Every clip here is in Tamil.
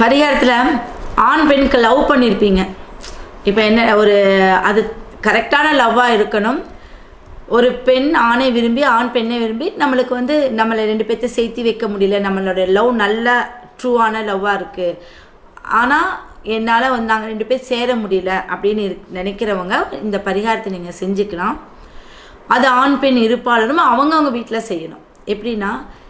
பரிகாரத்தில் ஆண் பெண்க்கு லவ் பண்ணியிருப்பீங்க இப்போ என்ன ஒரு அது கரெக்டான லவ்வாக இருக்கணும் ஒரு பெண் ஆணை விரும்பி ஆண் பெண்ணை விரும்பி நம்மளுக்கு வந்து நம்மளை ரெண்டு பேர்த்த சேர்த்து வைக்க முடியல நம்மளோட லவ் நல்ல ட்ரூவான லவ்வாக இருக்குது ஆனால் என்னால் வந்து நாங்கள் ரெண்டு பேர் சேர முடியல அப்படின்னு இருக் நினைக்கிறவங்க இந்த பரிகாரத்தை நீங்கள் செஞ்சுக்கலாம் அது ஆண் பெண் இருப்பாளரும் அவங்கவங்க வீட்டில் செய்யணும் எப்படின்னா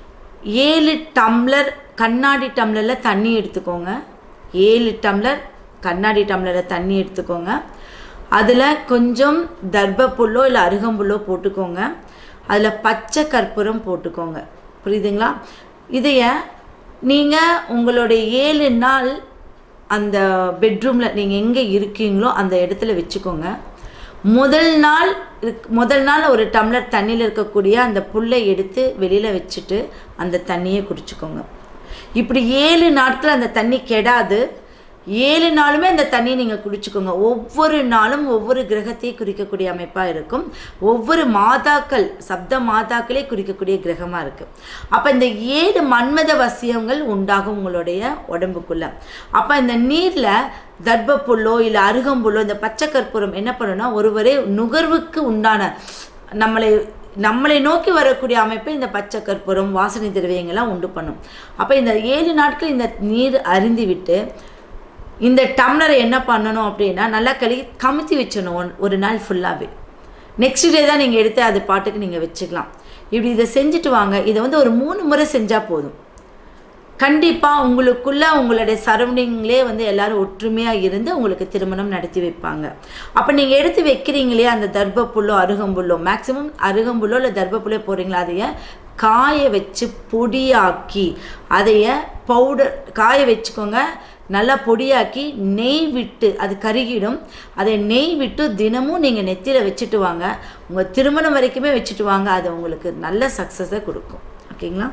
ஏழு டம்ளர் கண்ணாடி டம்ளரில் தண்ணி எடுத்துக்கோங்க ஏழு டம்ளர் கண்ணாடி டம்ளரில் தண்ணி எடுத்துக்கோங்க அதில் கொஞ்சம் தர்பப்புல்லோ இல்லை அருகம்புல்லோ போட்டுக்கோங்க அதில் பச்சை கற்பூரம் போட்டுக்கோங்க புரியுதுங்களா இதைய நீங்கள் உங்களுடைய ஏழு நாள் அந்த பெட்ரூமில் நீங்கள் எங்கே இருக்கீங்களோ அந்த இடத்துல வச்சுக்கோங்க முதல் நாள் இருக்- முதல் நாள் ஒரு டம்ளர் தண்ணியில் இருக்கக்கூடிய அந்த புல்லை எடுத்து வெளியில் வச்சுட்டு அந்த தண்ணியை குடிச்சுக்கோங்க இப்படி ஏழு நாட்கள் அந்த தண்ணி கெடாது ஏழு நாளுமே அந்த தண்ணியை நீங்கள் குடிச்சுக்கோங்க ஒவ்வொரு நாளும் ஒவ்வொரு கிரகத்தை குறிக்கக்கூடிய அமைப்பாக இருக்கும் ஒவ்வொரு மாதாக்கள் சப்த மாதாக்களே குறிக்கக்கூடிய கிரகமாக இருக்குது அப்போ இந்த ஏழு மன்மத வசியங்கள் உண்டாகும் உங்களுடைய உடம்புக்குள்ள அப்போ இந்த நீரில் தர்ப்பப்புல்லோ இல்லை அருகம்புல்லோ இந்த பச்சை கற்பூரம் என்ன பண்ணுன்னா ஒருவரே நுகர்வுக்கு உண்டான நம்மளை நம்மளை நோக்கி வரக்கூடிய அமைப்பை இந்த பச்சை கற்பூரம் வாசனை திரவியங்கள்லாம் உண்டு பண்ணும் அப்போ இந்த ஏழு நாட்கள் இந்த நீர் அருந்தி விட்டு இந்த டம்ளரை என்ன பண்ணணும் அப்படின்னா நல்லா கழுவி கமுத்தி வச்சிடணும் ஒன்- ஒரு நாள் ஃபுல்லாகவே நெக்ஸ்ட் டே தான் நீங்கள் எடுத்து அது பாட்டுக்கு நீங்கள் வச்சுக்கலாம் இப்படி இதை செஞ்சுட்டு வாங்க இதை வந்து ஒரு மூணு முறை செஞ்சால் போதும் கண்டிப்பாக உங்களுக்குள்ள உங்களுடைய சரௌண்டிங்லேயே வந்து எல்லாரும் ஒற்றுமையாக இருந்து உங்களுக்கு திருமணம் நடத்தி வைப்பாங்க அப்போ நீங்கள் எடுத்து வைக்கிறீங்களே அந்த தர்ப்பப்புல்லோ அருகம்புல்லோ மேக்ஸிமம் அருகம்புல்லோ இல்லை தர்ப்பப்புல்லோ போடுறீங்களா அதைய காய வச்சு பொடியாக்கி அதைய பவுடர் காய வச்சுக்கோங்க நல்லா பொடியாக்கி நெய் விட்டு அது கருகிடும் அதை நெய் விட்டு தினமும் நீங்கள் நெத்தியில் வச்சுட்டு வாங்க உங்கள் திருமணம் வரைக்குமே வச்சுட்டு வாங்க அது உங்களுக்கு நல்ல சக்ஸஸை கொடுக்கும் ஓகேங்களா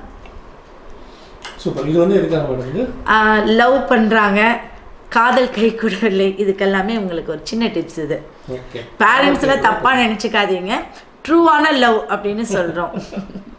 சூப்பர் இது வந்து எதுக்காக மேடம் இது லவ் பண்ணுறாங்க காதல் கை கூடவில்லை இதுக்கெல்லாமே உங்களுக்கு ஒரு சின்ன டிப்ஸ் இது ஓகே பேரண்ட்ஸ்லாம் தப்பாக நினச்சிக்காதீங்க ட்ரூவான லவ் அப்படின்னு சொல்கிறோம்